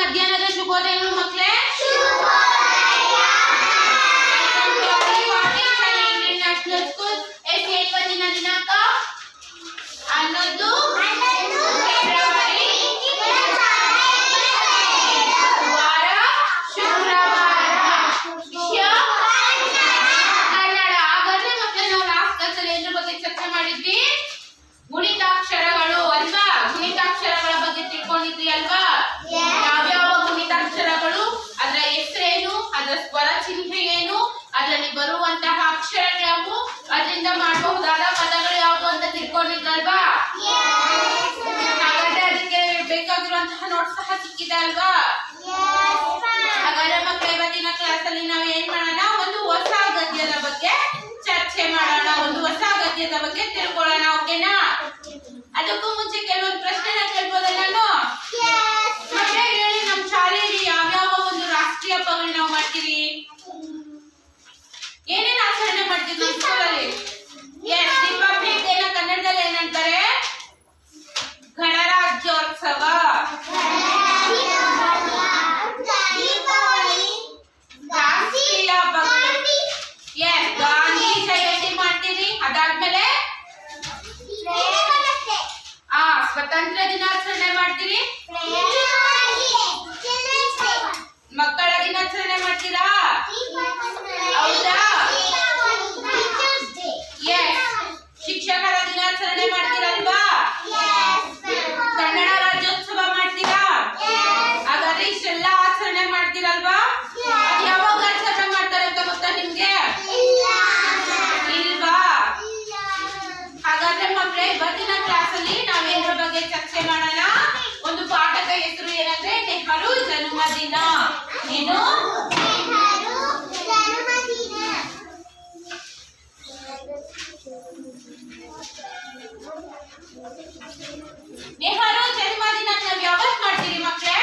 ಮಧ್ಯಾಹ್ನದ ಶುಭೋದಯಗಳು ಮಕ್ಕಳೇ international school ಎಷ್ಟು ಏಕವಚನ ದಿನಾಂಕ ಹನ್ನೊಂದು ಫೆಬ್ರವರಿ ವಾರ ಶುಕ್ರವಾರ ವಿಷಯ ಕನ್ನಡ ಹಾಗಾದ್ರೆ ಮಕ್ಕಳೇ ನಾವು ಲಾಸ್ಟ್ ಕ್ಲಾಸಲ್ಲಿ ಏನ್ರ ಬಗ್ಗೆ ಚರ್ಚೆ ಮಾಡಿದ್ವಿ ಗುಣಿತಾಕ್ಷರಗಳು ಅಲ್ವಾ ಗುಣಿತಾಕ್ಷರಗಳ ಬಗ್ಗೆ ತಿಳ್ಕೊಂಡಿದ್ವಿ ಅಲ್ವಾ ಯಾವ್ಯಾವ ಗುಣಿತಾಕ್ಷರಗಳು ಅದರ ಹೆಸರೇನು ಅದರ ಸ್ವರ ಚಿಹ್ನೆ ಏನು ಅದರಲ್ಲಿ ಬರುವಂತಹ ಅಕ್ಷರಗಳು ಅದರಿಂದ ಮಾಡಬಹುದಾದ ಪದಗಳು ಯಾವುದು ಅಂತ ತಿಳ್ಕೊಂಡಿದ್ರಲ್ವಾ ಹಾಗಾದ್ರೆ ಅದಕ್ಕೆ ಬೇಕಾಗಿರುವಂತಹ ನೋಟ್ಸ್ ಸಹ ಸಿಕ್ಕಿದೆ ಅಲ್ವಾ ಹಾಗಾದ್ರೆ ಮಕ್ಕಳ ಇವತ್ತಿನ ಕ್ಲಾಸ್ ಅಲ್ಲಿ ನಾವು ಏನ್ ಮಾಡೋಣ ಒಂದು ಹೊಸ ಗದ್ಯದ ಬಗ್ಗೆ ಚರ್ಚೆ ಮಾಡೋಣ ಒಂದು ಹೊಸ ಗದ್ಯದ ಬಗ್ಗೆ ತಿಳ್ಕೊಳ್ಳೋಣ ಓಕೆನಾ ಅದಕ್ಕೂ ಮುಂಚೆ ಕೆಲವೊಂದು ಪ್ರಶ್ನೆನ ಕೇಳ್ಬೋದ ನಾನು ಮಕ್ಕಳೇ ಹೇಳಿ ನಮ್ಮ ಶಾಲೆಯಲ್ಲಿ ಯಾವ್ಯಾವ ಒಂದು ರಾಷ್ಟ್ರೀಯ ಹಬ್ಬಗಳು ನಾವು ಮಾಡ್ತೀವಿ ಏನೇನ್ ಆಚರಣೆ ಮಾಡ್ತೀವಿ ನಮ್ಮ ಸ್ಕೂಲಲ್ಲಿ ಎಸ್ ರಿಪಬ್ಲಿಕ್ ಡೇನ ಕನ್ನಡದಲ್ಲಿ ಏನಂತಾರೆ ಗಣರಾಜ್ಯೋತ್ಸವ ರಾಷ್ಟ್ರೀಯ ಹಬ್ಬಗಳು ಎಸ್ ಗಾಂಧಿ ಜಯಂತಿ ಮಾಡ್ತೀವಿ ಅದಾದ್ಮೇಲೆ ಆ ಸ್ವತಂತ್ರ ದಿನಾಚರಣೆ ಮಾಡ್ತೀರಿ ಮಕ್ಕಳ ದಿನಾಚರಣೆ ಮಾಡ್ತೀರಾ ಹೌದಾ ಎಸ್ ಶಿಕ್ಷಕರ ದಿನಾಚರಣೆ ಮಾಡ್ತೀರಲ್ವಾ ಕನ್ನಡ ರಾಜ್ಯೋತ್ಸವ ಮಾಡ್ತೀರಾ ಹಾಗಾದ್ರೆ ಇಷ್ಟೆಲ್ಲ ಆಚರಣೆ ಮಾಡ್ತೀರಲ್ವಾ ಅದ್ ಯಾವಾಗ ಆಚರಣೆ ಮಾಡ್ತಾರೆ ಅಂತ ಗೊತ್ತಾ ನಿಮ್ಗೆ ಇಲ್ವಾ ಹಾಗಾದ್ರೆ ಮಕ್ಕಳೇ ಇವತ್ತಿನ ಕ್ಲಾಸ್ ಅಲ್ಲಿ ನಾವೇನ್ರ ಬಗ್ಗೆ ಚರ್ಚೆ ಮಾಡೋಣ ಒಂದು ಪಾಠದ ಹೆಸರು ಏನಂದ್ರೆ ನೆಹರು ಜನ್ಮದಿನ ಏನು ನೆಹರು ಜನ್ಮದಿನ ನಾವ್ ಯಾವತ್ ಮಾಡ್ತೀರಿ ಮಕ್ಕಳೇ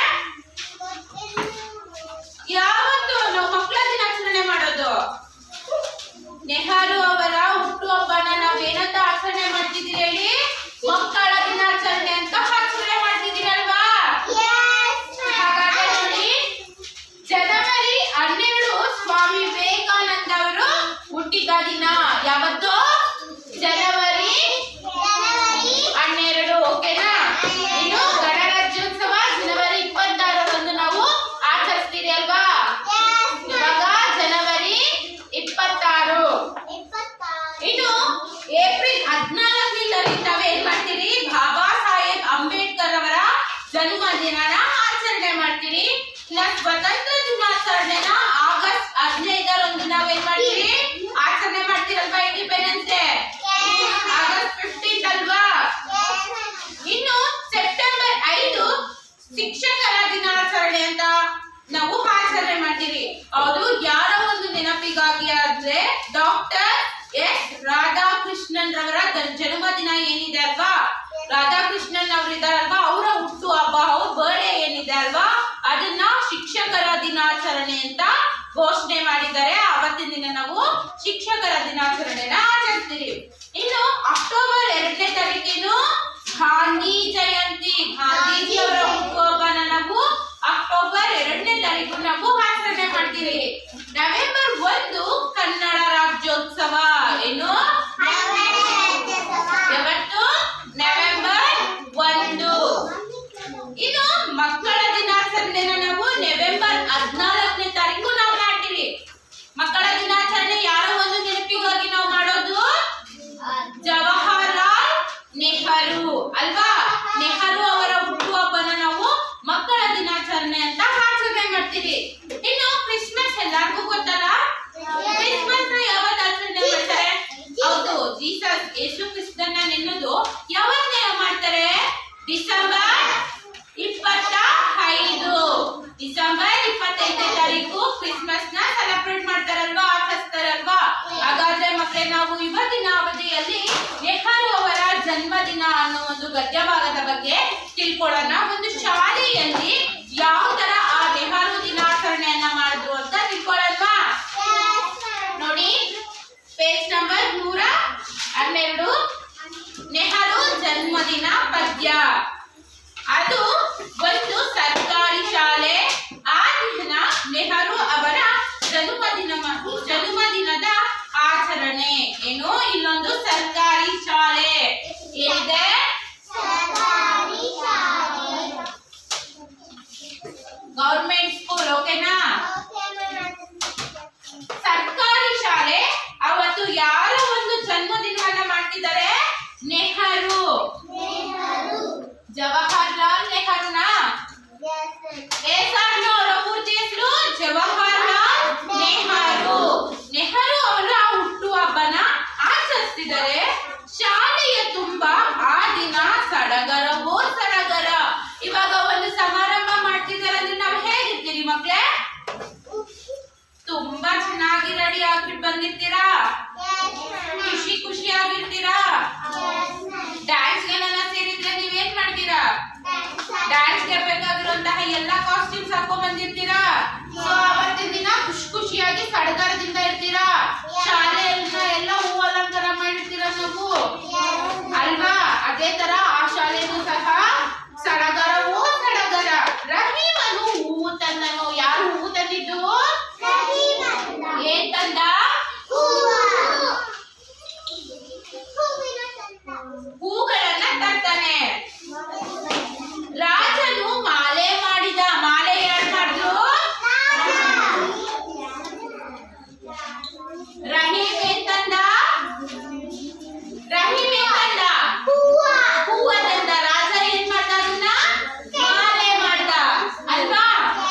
ಯಾವತ್ತು ನಾವು ಮಕ್ಕಳ ದಿನಾಚರಣೆ ಮಾಡೋದು ನೆಹರು ಅವರ ಹುಟ್ಟುಹಬ್ಬನ ನಾವ್ ಏನಂತ ಆಚರಣೆ ಮಾಡ್ತಿದ್ದೀರಿ ಹೇಳಿ ಮಕ್ಕಳ ದಿನಾಚರಣೆ ಅಂತ ಆಚರಣೆ ಮಾಡ್ತಿದ್ದೀರಿ ಅಲ್ವಾ ಹಾಗಾದ್ರೆ ನೋಡಿ ಜನವರಿ ಹನ್ನೆರಡು ಸ್ವಾಮಿ ವಿವೇಕಾನಂದ ಅವರು ಹುಟ್ಟಿದ ದಿನ ಯಾವತ್ತು ಜನವರಿ ಹನ್ನೆರಡು ಓಕೆನಾ ಇನ್ನು ಗಣರಾಜ್ಯೋತ್ಸವ ಜನವರಿ ಇಪ್ಪತ್ತಾರರಂದು ನಾವು ಆಚರಿಸ್ತೀರಿ ಅಲ್ವಾ ಇವಾಗ ಜನವರಿ ಇಪ್ಪತ್ತಾರು ಇನ್ನು ಏಪ್ರಿಲ್ ಹದಿನಾಲ್ಕನೇ ತಾವು ಏನ್ ಮಾಡ್ತೀರಿ ಬಾಬಾ ಸಾಹೇಬ್ ಅಂಬೇಡ್ಕರ್ ಅವರ ಜನ್ಮದಿನನ ಆಚರಣೆ ಮಾಡ್ತೀರಿ ಪ್ಲಸ್ ಸ್ವತಂತ್ರ ದಿನಾಚರಣೆನ ಆಗಸ್ಟ್ ಹದಿನೈದರಂದು ನಾವೇನ್ ಮಾಡ್ತೀರಿ ಆಚರಣೆ ಮಾಡ್ತೀರಲ್ವಾ ಇಂಡಿಪೆಂಡೆನ್ಸ್ ಡೇ ಆಗಸ್ಟ್ ಫಿಫ್ಟೀನ್ ಅಲ್ವಾ ಇನ್ನು ಸೆಪ್ಟೆಂಬರ್ ಐದು ಶಿಕ್ಷಕರ ದಿನಾಚರಣೆ ಅಂತ ನಾವು ಆಚರಣೆ ಮಾಡ್ತೀವಿ ಅದು ಯಾರ ಒಂದು ನೆನಪಿಗಾಗಿ ಆದ್ರೆ ಡಾಕ್ಟರ್ ಎಸ್ ರಾಧಾಕೃಷ್ಣನ್ ರವರ ದ- ಜನ್ಮದಿನ ಏನಿದೆ ಅಲ್ವಾ ರಾಧಾಕೃಷ್ಣನ್ ಅವ್ರು ಇದಾರಲ್ವಾ ಅವರ ಹುಟ್ಟು ಹಬ್ಬ ಅವ್ರ ಬರ್ಡೇ ಏನಿದೆ ಅಲ್ವಾ ಅದನ್ನ ಶಿಕ್ಷಕರ ದಿನಾಚರಣೆ ಅಂತ ಘೋಷಣೆ ಮಾಡಿದ್ದಾರೆ ಅವತ್ತಿನ ದಿನ ನಾವು ಶಿಕ್ಷಕರ ದಿನಾಚರಣೆನ ಆಚರಿಸ್ತೀವಿ ಇನ್ನು ಅಕ್ಟೋಬರ್ ಎರಡನೇ ತಾರೀಕಿನು ಗಾಂಧಿ ಜಯಂತಿ ಗಾಂಧೀಜಿ ಅವರ ಹುಟ್ಟುಹಬ್ಬನ ನಾವು ಅಕ್ಟೋಬರ್ ಎರಡನೇ ತಾರೀಕು ನಾವು ಆಚರಣೆ ಮಾಡ್ತೀವಿ ನವೆಂಬರ್ ಒಂದು ಕನ್ನಡ ರಾಜ್ಯೋತ್ಸವ ಏನು ಯಾವತ್ತು ನವೆಂಬರ್ ಒಂದು ಇನ್ನು ಮಕ್ಕಳ ದಿನಾಚರಣೆನ ನಾವು ನವೆಂಬರ್ ಹದಿನಾಲ್ಕನೇ ತಾರೀಕು ನಾವು ಮಾಡ್ತೀವಿ ಮಕ್ಕಳ ದಿನಾಚರಣೆ ಯಾರೋ ಒಂದು ನೆನಪಿಗಾಗಿ ನಾವು ಮಾಡೋದು ಜವಾಹರ್ಲಾಲ್ ನೆಹರು ಅಲ್ವಾ ನೆಹರು ಅವರ ಹುಟ್ಟುಹಬ್ಬನ ನಾವು ಮಕ್ಕಳ ದಿನಾಚರಣೆ ಅಂತ ಆಚರಣೆ ಮಾಡ್ತೀವಿ ಇನ್ನು ಕ್ರಿಸ್ಮಸ್ ಎಲ್ಲರಿಗೂ ಗೊತ್ತಲ್ಲ ಕ್ರಿಸ್ಮಸ್ ಯಾವಾಗ ಆಚರಣೆ ಮಾಡ್ತಾರೆ ಹೌದು ಜೀಸಸ್ ಯೇಸು ಕ್ರಿಸ್ತನ ನೆನ್ನೋದು ಯಾವತ್ತೇ ಮಾಡ್ತಾರೆ ಡಿಸೆಂಬರ್ ಇಪ್ಪತ್ತ ಐದು ಡಿಸೆಂಬರ್ ಇಪ್ಪತ್ತೈದನೇ ತಾರೀಕು ಕ್ರಿಸ್ಮಸ್ ನ ಸೆಲೆಬ್ರೇಟ್ ಮಾಡ್ತಾರಲ್ವಾ ಆಚರಿಸ್ತಾರಲ್ವಾ ಹಾಗಾದ್ರೆ ಮತ್ತೆ ನಾವು ಇವತ್ತಿನ ಅವಧಿಯಲ್ಲಿ ನೆಹರು ಅವರ ಜನ್ಮದಿನ ಅನ್ನೋ ಒಂದು ಗದ್ಯ ಭಾಗದ ಬಗ್ಗೆ ತಿಳ್ಕೊಳ್ಳೋಣ ಒಂದು ಶಾಲೆಯಲ್ಲಿ ಯಾವ ತರ ಆ ನೆಹರು ದಿನಾಚರಣೆಯನ್ನ ಮಾಡಿದ್ರು ಅಂತ ತಿಳ್ಕೊಳ್ಳೋಣವಾ ನೋಡಿ ಪೇಜ್ ನಂಬರ್ ನೂರ ಹನ್ನೆರಡು ನೆಹರು ಜನ್ಮದಿನ ಪದ್ಯ ಅದು ಒಂದು ಸರ್ಕಾರಿ ಶಾಲೆ ಕಾಸ್ಟ್ಯೂಮ್ಸ್ ಹಾಕೊಂಡ್ ಬಂದಿರ್ತೀರಾ ಸೊ ಅವತ್ತಿನ ದಿನ ಖುಷಿ ಖುಷಿಯಾಗಿ ಸಡಗರದಿಂದ ಇರ್ತೀರಾ ಶಾಲೆಯನ್ನ ಎಲ್ಲ ಹೂ ಅಲಂಕಾರ ಮಾಡಿರ್ತೀರಾ ನಾವು ಅಲ್ವಾ ಅದೇ ತರ ಆ ಶಾಲೆಗೂ ಸಹ ಸಡಗರವೋ ಸಡಗರ ರಹೀಮನು ಹೂವು ತಂದನು ಯಾರು ಹೂವು ತಂದಿದ್ದು ಏನ್ ತಂದ ಹೂಗಳನ್ನ ತರ್ತಾನೆ ರಾಜನು ಮಾಲೆ ಮಾಡಿದ ಮಾಲೆ ಯಾರು ಮಾಡಿದ್ರು ರಹೀಮ್ ಏನ್ ತಂದ ರಹೀಮ್ ಏನ್ ತಂದ ಹೂವ ತಂದ ರಾಜ ಏನ್ ಮಾಡ್ದ ಅದನ್ನ ಮಾಲೆ ಮಾಡ್ದ ಅಲ್ವಾ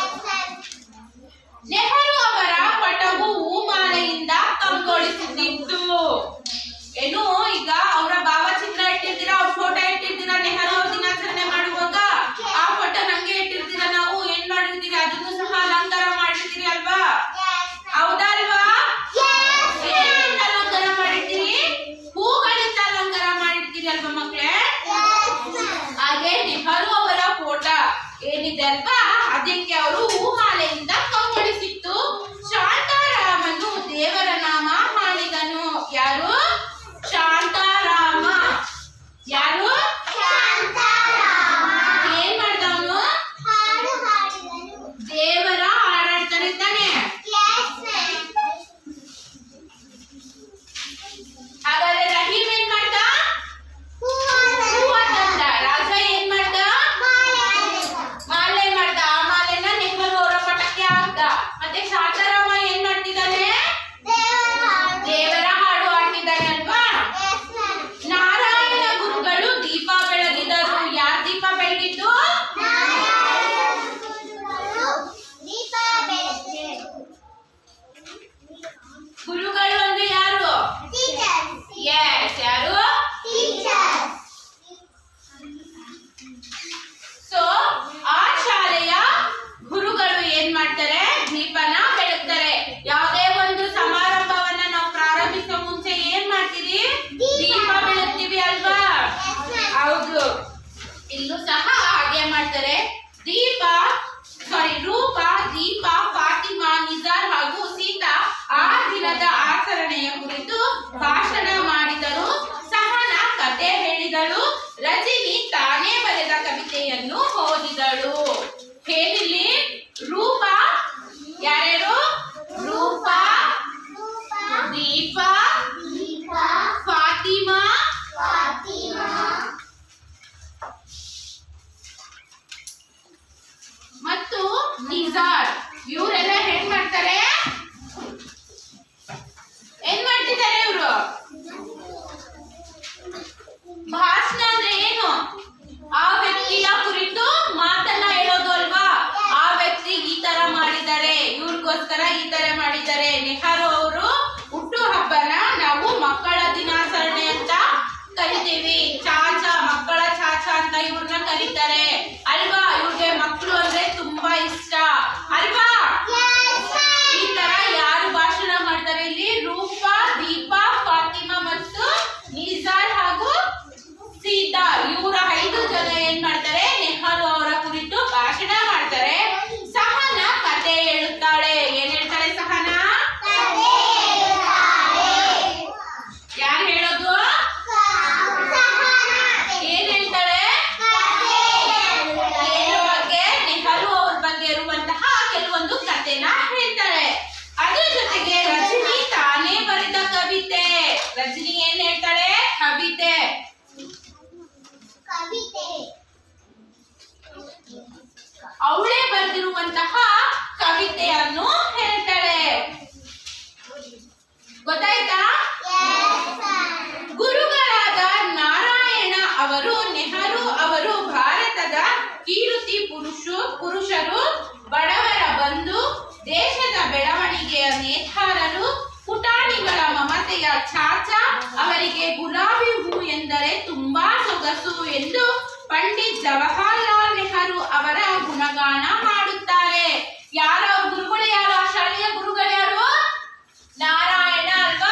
ನೆಹರು ಅವರ ಪಟವು ಹೂಮಾಲೆಯಿಂದ ಕಂಗೊಳಿಸುತ್ತಿತ್ತು ಏನು ಈಗ ಅವರ ಭಾವಚಿತ್ರ ಇಟ್ಟಿರ್ತೀರಾ ಅವ್ರ ಫೋಟೋ ಇಟ್ಟಿರ್ತೀರಾ ನೆಹರು ಅವ್ರ ದಿನಾಚರಣೆ ಮಾಡುವಾಗ ಆ ಫೋಟೋ ನಂಗೆ ಇಟ್ಟಿರ್ತೀರಾ ನಾವು ಏನ್ ಮಾಡಿರ್ತೀರಿ ಅದನ್ನು ಸಹ ಅಲಂಕಾರ ಮಾಡಿರ್ತೀರಿ ಅಲ್ವಾ ಹೌದಾ ಅಲ್ವಾ ಏನಿಂದ ಅಲಂಕಾರ ಮಾಡಿರ್ತೀರಿ ಹೂಗಳಿಂದ ಅಲಂಕಾರ ಮಾಡಿರ್ತೀರಿ ಅಲ್ವಾ ಮಕ್ಳೇ ಹಾಗೆ ನೆಹರು ಅವರ ಫೋಟೋ ಏನಿದೆ ಅಲ್ವಾ ಅದಕ್ಕೆ ಅವರು ಹೂಮಾಲೆಯಿಂದ ಕಂಗೊಳಿಸಿತ್ತು ಶಾಂತಾರಾಮನು ದೇವರ ನಾಮ ಹಾಡಿದನು ಯಾರು ಶಾಂತಾರಾಮ ಯಾರು ಏನ್ ಮಾಡ್ದವನು ದೇವರ ಹಾಡಾಡ್ತಾನೆ ತಾನೆ ಹಾಗಾದ್ರೆ ರಹೀಮ್ ಏನ್ ಮಾಡ್ದ ಹೂವ ತಂದ ರಾಜ ಏನ್ ಮಾಡ್ದ ಮಾಲೆ ಮಾಡ್ದ ಆ ಮಾಲೆನ ನೆಹರು ಅವರ ಪಟಕ್ಕೆ ಹಾಕ್ದ ಮತ್ತೆ ಶಾಂತಾರಾಮ ಏನ್ ಮಾಡ್ತಿದ್ದಾನೆ ದೇವರ ಹಾಡು ಹಾಡ್ತಿದ್ದಾನೆ ಅಲ್ವಾ ನಾರಾಯಣ ಗುರುಗಳು ದೀಪ ಬೆಳಗಿದರು ಯಾರ್ ದೀಪ ಬೆಳಗಿದ್ದು ಗುರುಗಳು ಅಂದ್ರೆ ಯಾರು ಎಸ್ ಯಾರು ಸೊ ಆ ಶಾಲೆಯ ಗುರುಗಳು ಏನ್ ಮಾಡ್ತಾರೆ ದೀಪನ ಬೆಳಗ್ತಾರೆ ಯಾವುದೇ ಒಂದು ಸಮಾರಂಭವನ್ನ ನಾವು ಪ್ರಾರಂಭಿಸೋ ಮುಂಚೆ ಏನ್ ಮಾಡ್ತೀವಿ ದೀಪ ಬೆಳಗ್ತೀವಿ ಅಲ್ವಾ ಹೌದು ಇಲ್ಲೂ ಸಹ ಹಾಗೆ ಮಾಡ್ತಾರೆ ದೀಪ ಸಾರಿ ರೂಪ ದೀಪ ಫಾತಿಮಾ ನಿಜಾರ್ ಹಾಗೂ ಸೀತಾ ಆ ದಿನದ ಆಚರಣೆಯ ಕುರಿತು ಭಾಷಣ ಮಾಡಿದರು ಸಹನ ಕತೆ ಹೇಳಿದಳು ರಜನಿ ತಾನೇ ಬರೆದ ಕವಿತೆಯನ್ನು ಓದಿದಳು ಏನಿಲ್ಲಿ ರೂಪ ಯಾರ್ಯಾರು ರೂಪ ದೀಪ ಫಾತಿಮಾ ಮತ್ತು ನಿಜಾರ್ ಇವರೆಲ್ಲ ಏನ್ ಮಾಡ್ತಾರೆ ಏನ್ ಮಾಡ್ತಿದ್ದಾರೆ ಇವರು ಭಾಷಣ ಅಂದ್ರೆ ಏನು ಆ ವ್ಯಕ್ತಿಯ ಕುರಿತು ಮಾತನ್ನ ಹೇಳೋದು ಅಲ್ವಾ ಆ ವ್ಯಕ್ತಿ ಈ ತರ ಮಾಡಿದ್ದಾರೆ ಇವ್ರಿಗೋಸ್ಕರ ಈ ತರ ಮಾಡಿದ್ದಾರೆ ನೆಹರು ಅವರು ಹುಟ್ಟು ಹಬ್ಬನ ನಾವು ಮಕ್ಕಳ ದಿನಾಚರಣೆ ಅಂತ ಕರಿತೀವಿ ಚಾಚಾ ಮಕ್ಕಳ ಚಾಚಾ ಅಂತ ಇವ್ರನ್ನ ಕರೀತಾರೆ ಅಲ್ವಾ ಇವ್ರಿಗೆ ಮಕ್ಕಳು ಅಂದ್ರೆ ತುಂಬಾ ಇಷ್ಟ ಅಲ್ವಾ ಈ ತರ ಯಾರು ಭಾಷಣ ಮಾಡ್ತಾರೆ ಇಲ್ಲಿ ರೂಪ ದೀಪ ಫಾತಿಮಾ ಮತ್ತು ನಿಜಾರ್ ಹಾಗೂ ಸೀತಾ ಇವರ ಐದು ಜನ ಏನ್ ಮಾಡ್ತಾರೆ ನೆಹರು ಅವರ ಕುರಿತು ಭಾಷಣ ಮಾಡ್ತಾರೆ ಸಹನ ಕತೆ ಹೇಳುತ್ತಾಳೆ ಏನ್ ಹೇಳ್ತಾಳೆ ಸಹನ ಯಾರು ಹೇಳೋದು ಏನ್ ಹೇಳ್ತಾಳೆ ಏನು ಬಗ್ಗೆ ನೆಹರು ಅವ್ರ ಬಗ್ಗೆ ಇರುವಂತಹ ಕೆಲವೊಂದು ಕಥೆನ ಹೇಳ್ತಾಳೆ ಅದ್ರ ಜೊತೆಗೆ ರಜನಿ ತಾನೇ ಬರೆದ ಕವಿತೆ ರಜನಿ ಏನ್ ಹೇಳ್ತಾಳೆ ಕವಿತೆ ಅವಳೇ ಬರೆದಿರುವಂತಹ ಕವಿತೆಯನ್ನು ಹೇಳ್ತಾಳೆ ಗೊತ್ತಾಯ್ತಾ ಗುರುಗಳಾದ ನಾರಾಯಣ ಅವರು ನೆಹರು ಅವರು ಭಾರತದ ಕೀರ್ತಿ ಪುರುಷು ಪುರುಷರು ಬಡವರ ಬಂಧು ದೇಶದ ಬೆಳವಣಿಗೆಯ ನೇತಾರರು ಪುಟಾಣಿಗಳ ಮಮತೆಯ ಚಾಚಾ ಅವರಿಗೆ ಗುಲಾಬಿ ಹೂ ಎಂದರೆ ತುಂಬಾ ಸೊಗಸು ಎಂದು ಪಂಡಿತ್ ಜವಾಹರ್ಲಾಲ್ ನೆಹರು ಅವರ ಗುಣಗಾನ ಮಾಡುತ್ತಾರೆ ಯಾರ ಗುರುಗಳು ಯಾರು ಆ ಶಾಲೆಯ ಗುರುಗಳು ಯಾರು ನಾರಾಯಣ ಅಲ್ವಾ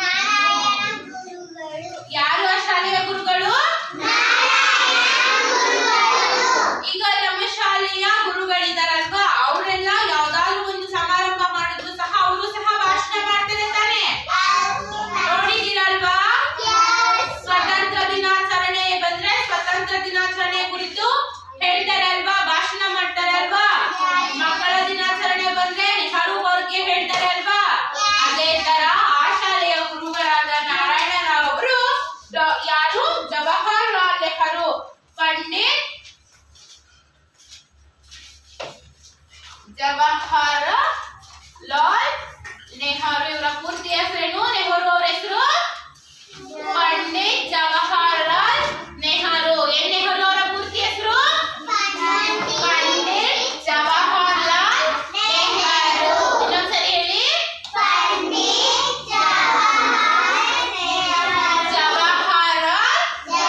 ಯಾರು ಆ ಶಾಲೆಯ ಗುರುಗಳು ಈಗ ನಮ್ಮ ಶಾಲೆಯ ಗುರುಗಳಿದಾರಲ್ವಾ ಜವಾಹರ ಲಾಲ್ ನೆಹರು ಇವರ ಪೂರ್ತಿ ಹೆಸರೇನು ನೆಹರು ಅವರ ಹೆಸರು ಪಂಡಿತ್ ಜವಾಹರಲಾಲ್ ನೆಹರು ಏನ್ ನೆಹರು ಅವರ ಪೂರ್ತಿ ಹೆಸರು ಪಂಡಿತ್ ಜವಾಹರಲಾಲ್ ನೆಹರು ಇನ್ನೊಂದ್ಸರಿ ಹೇಳಿ ಜವಾಹರಲಾಲ್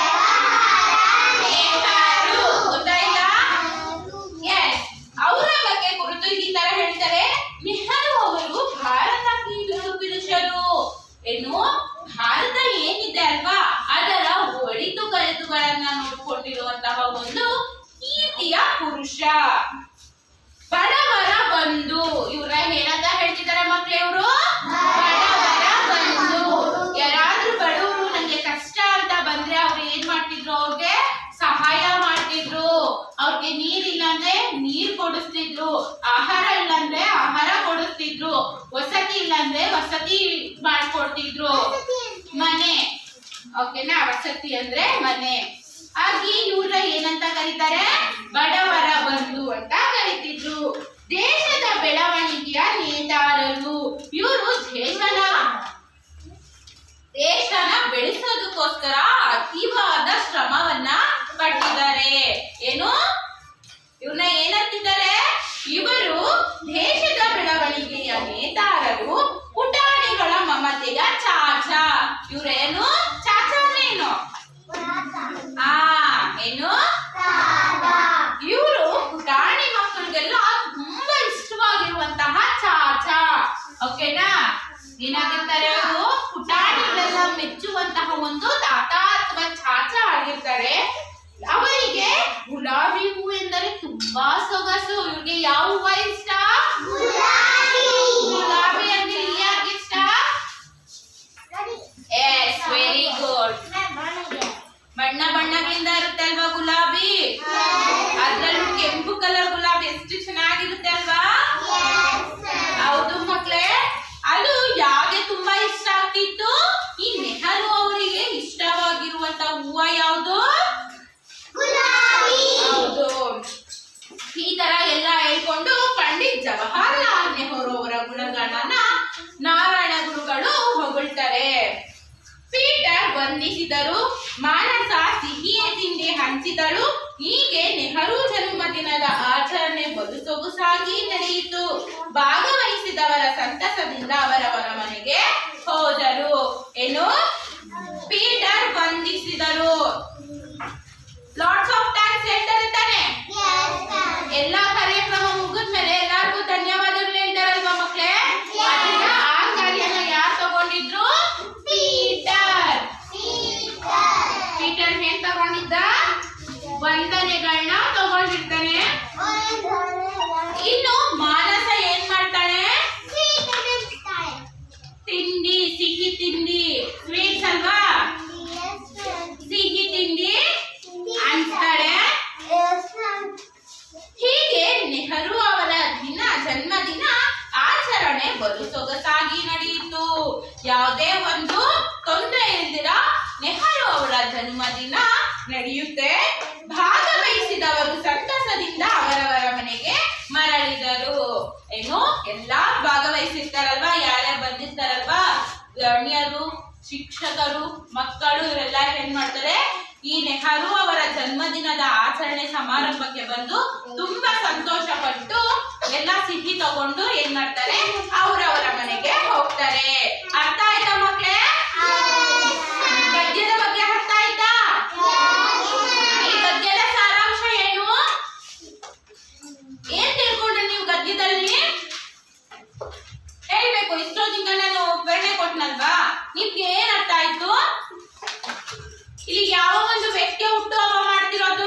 ನೆಹರು ಗೊತ್ತಾಯ್ತಾ ಎಸ್ ಅವರ ಬಗ್ಗೆ ಕುರಿತು ಈ ತರ ಹೇಳ್ತಾರೆ ನೆಹರು ಅವರು ಭಾರತ ಕೀಳು ಪುರುಷರು ಏನು ಭಾರತ ಏನಿದೆ ಅಲ್ವಾ ಅದರ ಒಳಿತು ಕಲಿತುಗಳನ್ನ ನೋಡ್ಕೊಂಡಿರುವಂತಹ ಒಂದು ಕೀರ್ತಿಯ ಪುರುಷ ಬಡವರ ಬಂಧು ಇವ್ರ ಏನಂತ ಹೇಳ್ತಿದ್ದಾರೆ ಮಕ್ಳು ಇವರು ಬಡವರ ಬಂಧು ಯಾರಾದ್ರೂ ಬಡವರು ನಂಗೆ ಕಷ್ಟ ಅಂತ ಬಂದ್ರೆ ಅವ್ರು ಏನ್ ಮಾಡ್ತಿದ್ರು ಅವ್ರಿಗೆ ಸಹಾಯ ಮಾಡ್ತಿದ್ರು ಅವ್ರಿಗೆ ನೀರಿಲ್ಲ ಅಂದ್ರೆ ನೀರ್ ಕೊಡಿಸ್ತಿದ್ರು ಆಹಾರ ಇಲ್ಲ ಅಂದ್ರೆ ಆಹಾರ ಕೊಡಿಸ್ತಿದ್ರು ವಸತಿ ಇಲ್ಲ ಅಂದ್ರೆ ವಸತಿ ಮಾಡ್ಕೊಡ್ತಿದ್ರು ಮನೆ ಓಕೆನಾ ವಸತಿ ಅಂದ್ರೆ ಮನೆ ಹಾಗೆ ಇವ್ರ ಏನಂತ ಕರೀತಾರೆ ಬಡವರ ಬಂಧು ಅಂತ ಕರಿತಿದ್ರು ದೇಶದ ಬೆಳವಣಿಗೆಯ ನೇತಾರರು ಇವರು ದೇಶನ ದೇಶನ ಬೆಳೆಸೋದಕ್ಕೋಸ್ಕರ ಅತೀವಾದ ಶ್ರಮವನ್ನ ಪಟ್ಟಿದ್ದಾರೆ ಏನು ಇವ್ರನ್ನ ಏನಂತಿದ್ದಾರೆ ಇವರು ದೇಶದ ಬೆಳವಣಿಗೆಯ ನೇತಾರರು ಪುಟಾಣಿಗಳ ಮಮತೆಯ ಚಾಚಾ ಇವ್ರೇನು ಚಾಚಾ ಅಂದ್ರೆ ಏನು ಆ ಏನು ಇವರು ಪುಟಾಣಿ ಮಕ್ಕಳಿಗೆಲ್ಲ ತುಂಬಾ ಇಷ್ಟವಾಗಿರುವಂತಹ ಚಾಚಾ ಓಕೆನಾ ಏನಾಗಿರ್ತಾರೆ ಅವರು ಪುಟಾಣಿಗಳೆಲ್ಲ ಮೆಚ್ಚುವಂತಹ ಒಂದು ತಾತ ಅಥವಾ ಚಾಚಾ ಆಗಿರ್ತಾರೆ ಅವರಿಗೆ ಗುಲಾಬಿ ಹೂ ಎಂದರೆ ತುಂಬಾ ಸೊಗಸು ಇವ್ರಿಗೆ ಯಾವ ಹೂವ ಇಷ್ಟ ಗುಲಾಬಿ ಅಂದ್ರೆ ಯಾರಿಗೆ ಇಷ್ಟ ಎಸ್ ವೆರಿ ಗುಡ್ ಬಣ್ಣ ಬಣ್ಣಗಳಿಂದ ಇರುತ್ತೆ ಅಲ್ವಾ ಗುಲಾಬಿ ಅದ್ರಲ್ಲೂ ಕೆಂಪು ಕಲರ್ ಗುಲಾಬಿ ಎಷ್ಟು ಚೆನ್ನಾಗಿರುತ್ತೆ ಅಲ್ವಾ ಹೌದು ಮಕ್ಳೇ ಅದು ಯಾವ್ಗೆ ತುಂಬಾ ಇಷ್ಟ ಆಗ್ತಿತ್ತು ಈ ನೆಹರು ಅವರಿಗೆ ಇಷ್ಟವಾಗಿರುವಂತ ಹೂವ ಯಾವುದು ಹೌದು ಈ ತರ ಎಲ್ಲ ಹೇಳ್ಕೊಂಡು ಪಂಡಿತ್ ಜವಾಹರ್ಲಾಲ್ ನೆಹರು ಅವರ ಗುಣಗಳನ್ನ ನಾರಾಯಣ ಗುರುಗಳು ಹೊಗಳ್ತಾರೆ ಪೀಟರ್ ವಂದಿಸಿದರು ಮಾನಸ ಸಿಹಿಯ ತಿಂಡಿ ಹಂಚಿದಳು ಹೀಗೆ ನೆಹರು ಜನ್ಮದಿನದ ಆಚರಣೆ ಬಲು ಸೊಗಸಾಗಿ ನಡೆಯಿತು ಭಾಗವಹಿಸಿದವರ ಸಂತಸದಿಂದ ಅವರವರ ಮನೆಗೆ ಹೋದರು ಏನು ಪೀಟರ್ ವಂದಿಸಿದರು ಲಾಟ್ಸ್ ಆಫ್ ಥ್ಯಾಂಕ್ಸ್ ಹೇಳ್ತಾರೆ ತಾನೆ ಎಲ್ಲಾ ಕಾರ್ಯಕ್ರಮ ಮುಗಿದ್ಮೇಲೆ ಎಲ್ಲಾರ್ಗೂ ಧನ್ಯವಾದಗಳು ಹೇಳ್ತಾರಲ್ವಾ ಮಕ್ಳೇ ಅದನ್ನ ಆ ಕಾರ್ಯನ ಯಾರು ತಗೊಂಡಿದ್ರು ಪೀಟರ್ ಪೀಟರ್ ಏನ್ ತಗೊಂಡಿದ್ದ ವಂದನೆಗಳನ್ನ ತಗೊಂಡಿರ್ತಾನೆ ಇನ್ನು ಮಾನಸ ಏನ್ ಮಾಡ್ತಾಳೆ ತಿಂಡಿ ಸಿಹಿ ತಿಂಡಿ ಸ್ವೀಟ್ಸ್ ಅಲ್ವಾ ಸಿಹಿ ತಿಂಡಿ ಹಂಚ್ತಾಳೆ ಹೀಗೆ ನೆಹರು ಅವರ ದಿನ ಜನ್ಮದಿನ ಆಚರಣೆ ಬಲು ಸೊಗಸಾಗಿ ನಡೆಯಿತು ಯಾವುದೇ ಒಂದು ತೊಂದರೆ ಇಲ್ದಿರ ನೆಹರು ಅವರ ಜನ್ಮದಿನ ನಡೆಯುತ್ತೆ ಭಾಗವಹಿಸಿದವರು ಸಂತಸದಿಂದ ಅವರವರ ಮನೆಗೆ ಮರಳಿದರು ಏನು ಎಲ್ಲಾ ಭಾಗವಹಿಸಿರ್ತಾರಲ್ವಾ ಯಾರ್ಯಾರು ಬಂದಿರ್ತಾರಲ್ವಾ ಗಣ್ಯರು ಶಿಕ್ಷಕರು ಮಕ್ಕಳು ಇವರೆಲ್ಲ ಏನ್ ಮಾಡ್ತಾರೆ ಈ ನೆಹರು ಅವರ ಜನ್ಮದಿನದ ಆಚರಣೆ ಸಮಾರಂಭಕ್ಕೆ ಬಂದು ತುಂಬಾ ಸಂತೋಷ ಪಟ್ಟು ಎಲ್ಲ ಸಿಹಿ ತಗೊಂಡು ಏನ್ ಮಾಡ್ತಾರೆ ಅವರವರ ಮನೆಗೆ ಹೋಗ್ತಾರೆ ಅರ್ಥ ಆಯ್ತಾ ಮಕ್ಳೇ ಗದ್ಯದ ಬಗ್ಗೆ ಅರ್ಥ ಆಯ್ತಾ ಈ ಗದ್ಯದ ಸಾರಾಂಶ ಏನು ಏನ್ ತಿಳ್ಕೊಂಡ್ರೆ ನೀವು ಗದ್ಯದಲ್ಲಿ ಹೇಳ್ಬೇಕು ಇಷ್ಟೊತ್ತಿಂದ ನಾನು ವಿವರಣೆ ಕೊಟ್ನಲ್ವಾ ನಿಮ್ಗೆ ಏನ್ ಅರ್ಥ ಆಯ್ತು ಇಲ್ಲಿ ಯಾವ ಒಂದು ವ್ಯಕ್ತಿಯ ಹುಟ್ಟುಹಬ್ಬ ಮಾಡ್ತಿರೋದು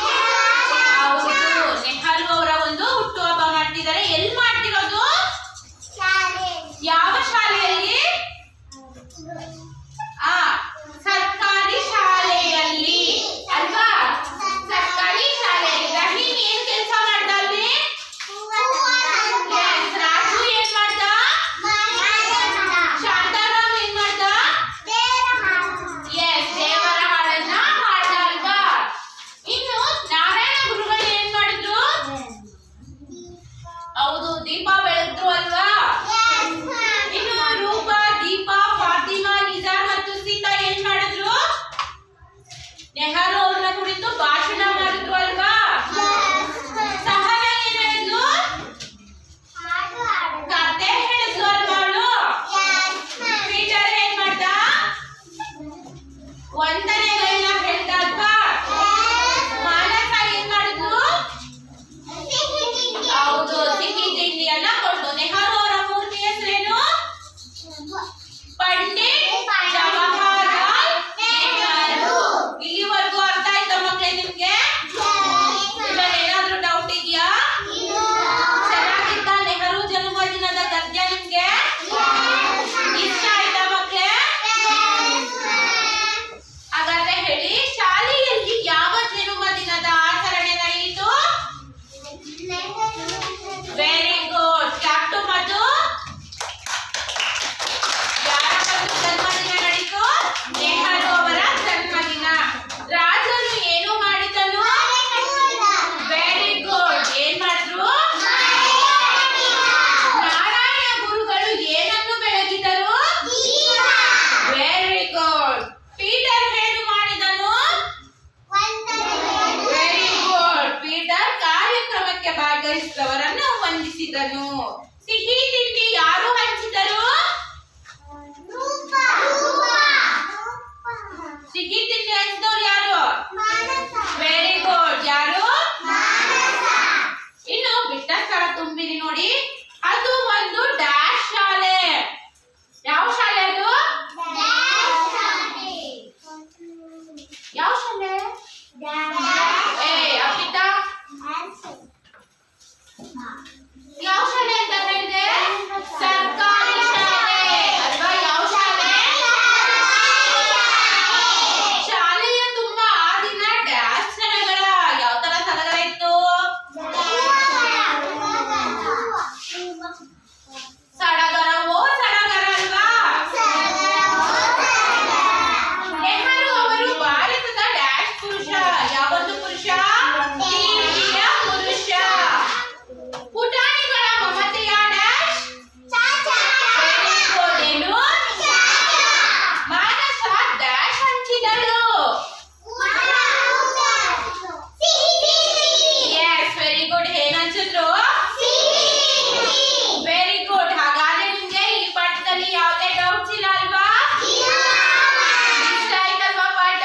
ಹೌದು ನೆಹರು ಅವರ ಒಂದು ಹುಟ್ಟುಹಬ್ಬ ಮಾಡ್ತಿದ್ದಾರೆ ಎಲ್ಲಿ ಮಾಡ್ತಿರೋದು ದೀಪ ಬೆಳಗ್ರು ಅಲ್ವಾ ಇನ್ನು ರೂಪ ದೀಪ ಫಾತಿಮಾ ನಿಜಾರ್ ಮತ್ತು ಸೀತಾ ಏನ್ ಮಾಡಿದ್ರು ನೆಹರು ಅವ್ರನ್ನ ಕುರಿತು ಭಾಷಣ ಮಾಡಿದ್ರು ಅಲ್ವಾ ಸಹನ ಏನ್ ಹೇಳಿದ್ಲು ಕತೆ ಹೇಳಿದ್ಲು ಅಲ್ವಾ ಅವಳು ಪೀಟರ್ ಏನ್ ಮಾಡ್ದ ವಂದನೆಗಳನ್ನ ಹೇಳ್ದ ಅಲ್ವಾ ಮಾನಸ ಏನ್ ಮಾಡಿದ್ಲು ಹೌದು ಸಿಹಿ ತಿಂಡಿಯನ್ನ ಕೊಟ್ಟು ನೆಹರು ಅವರ ಪೂರ್ತಿ ಹೆಸರೇನು ಪಂಡಿತ್ ಜವಾಹರ್ಲಾಲ್ ನೆಹರು ಇಲ್ಲಿವರೆಗೂ ಅರ್ಥ ಆಯ್ತಾ ಮಕ್ಕಳೇ ನಿಮ್ಗೆ ಇದ್ರಲ್ಲಿ ಏನಾದ್ರೂ ಡೌಟ್ ಇದೆಯಾ ಚೆನ್ನಾಗಿತ್ತ ನೆಹರು ಜನ್ಮದಿನದ ಗದ್ಯ ನಿಮ್ಗೆ ಇಷ್ಟ ಆಯ್ತಾ ಮಕ್ಕಳೇ ಹಾಗಾದ್ರೆ ಹೇಳಿ ಶಾಲೆಯಲ್ಲಿ ಯಾವ ಜನ್ಮದಿನದ ಆಚರಣೆ ನಡೆಯಿತು ವೆರಿ ಗುಡ್ ಕ್ಯಾಪ್ಟು ಮತ್ತು ಯಾರ ಒಂದು ಜನ್ಮದಿನ ನಡೀತು ನೆಹರು ಅವರ ಜನ್ಮದಿನ ರಾಜನು ಏನು ಮಾಡಿದನು ವೆರಿ ಗುಡ್ ಏನ್ ಮಾಡಿದ್ರು ನಾರಾಯಣ ಗುರುಗಳು ಏನನ್ನು ಬೆಳಗಿದರು ವೆರಿ ಗುಡ್ ಪೀಟರ್ ಏನು ಮಾಡಿದನು ವೆರಿ ಗುಡ್ ಪೀಟರ್ ಕಾರ್ಯಕ್ರಮಕ್ಕೆ ಭಾಗವಹಿಸಿದವರನ್ನು ವಂದಿಸಿದನು ಸಿಹಿ ತಿಂಡಿ ಯಾರು ಹಂಚಿದರು ಸಿಹಿ ತಿಂಡಿ ಹಂಚಿದವ್ರು ಯಾರು ವೆರಿ ಗುಡ್ ಯಾರು ಇನ್ನು ಬಿಟ್ಟ ಸ್ಥಳ ತುಂಬಿರಿ ನೋಡಿ ಅದು ಒಂದು ಡ್ಯಾಶ್ ಶಾಲೆ ಯಾವ ಶಾಲೆ ಅದು ಯಾವ ಶಾಲೆ ಏ ಅಪಿತಾ ಯಾವ ಶಾಲೆ ಅಂತ ಹೇಳಿದೆ ಸರ್ಕಾರಿ ಶಾಲೆ ಅಲ್ವಾ ಯಾವ ಶಾಲೆ ಶಾಲೆಯ ತುಂಬಾ ಆ ದಿನ ಡ್ಯಾನ್ಸ್ ಸಡಗರ ಯಾವ ತರ ಸಡಗರ ಇತ್ತು ಸಡಗರವೋ ಸಡಗರ ಅಲ್ವಾ ನೆಹರು ಅವರು ಭಾರತದ ಡ್ಯಾಶ್ ಪುರುಷ ಯಾವೊಂದು ಪುರುಷ ಪ್ರೀತಿಯ ಪುರುಷ ಪುಟಾಣಿಗಳ ಮಮತೆಯ ಡ್ಯಾಶ್ Very good. ಏನು ಮಾನಸ ಡ್ಯಾಶ್ ಹಂಚಿದಳು ಎಸ್ ವೆರಿ ಗುಡ್ ಏನ್ ಹಂಚಿದ್ರು ವೆರಿ ಗುಡ್ ಹಾಗಾದ್ರೆ ನಿಮ್ಗೆ ಈ ಪಾಠದಲ್ಲಿ ಯಾವುದೇ ಡೌಟ್ಸ್ ಇಲ್ಲ ಅಲ್ವಾ ಇಷ್ಟ ಆಯ್ತಲ್ವಾ ಪಾಠ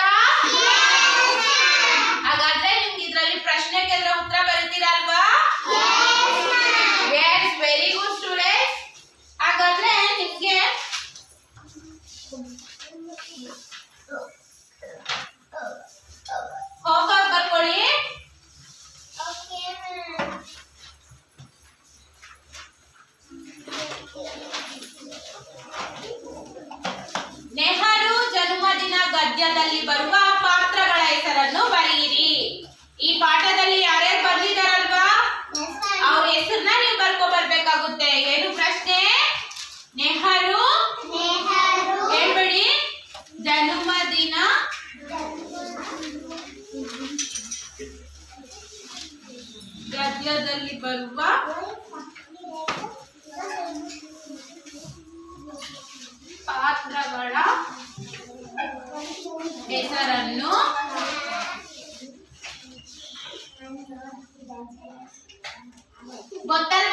ಹಾಗಾದ್ರೆ ನಿಮ್ಗೆ ಇದ್ರಲ್ಲಿ ಪ್ರಶ್ನೆ ಕೇಳಿದ್ರೆ ಉತ್ತರ ಬರೀತೀರಾ ಅಲ್ವಾ ಎಸ್ ವೆರಿ ಗುಡ್ ಸ್ಟೂಡೆಂಟ್ಸ್ ಹಾಗಾದ್ರೆ ನಿಮ್ಗೆ ಹೋಮ್ವರ್ಕ್ ಬರ್ಕೊಳ್ಳಿ ನೆಹರು ಜನ್ಮದಿನ ಗದ್ಯದಲ್ಲಿ ಬರುವ ಪಾತ್ರಗಳ ಹೆಸರನ್ನು ಬರೆಯಿರಿ ಈ ಪಾಠದಲ್ಲಿ ಯಾರ್ಯಾರು ಬರ್ದಿದಾರಲ್ವಾ ಅವ್ರ ಹೆಸರನ್ನ ನೀವು ಬರ್ಕೊ ಬರ್ಬೇಕಾಗುತ್ತೆ ಏನು ಪ್ರಶ್ನೆ ನೆಹರು ಹೇಳ್ಬೇಡಿ ಜನ್ಮದಿನ ಗದ್ಯದಲ್ಲಿ ಬರುವ ಪಾತ್ರಗಳ ಹೆಸರನ್ನು ಗೊತ್ತಲ್ಲ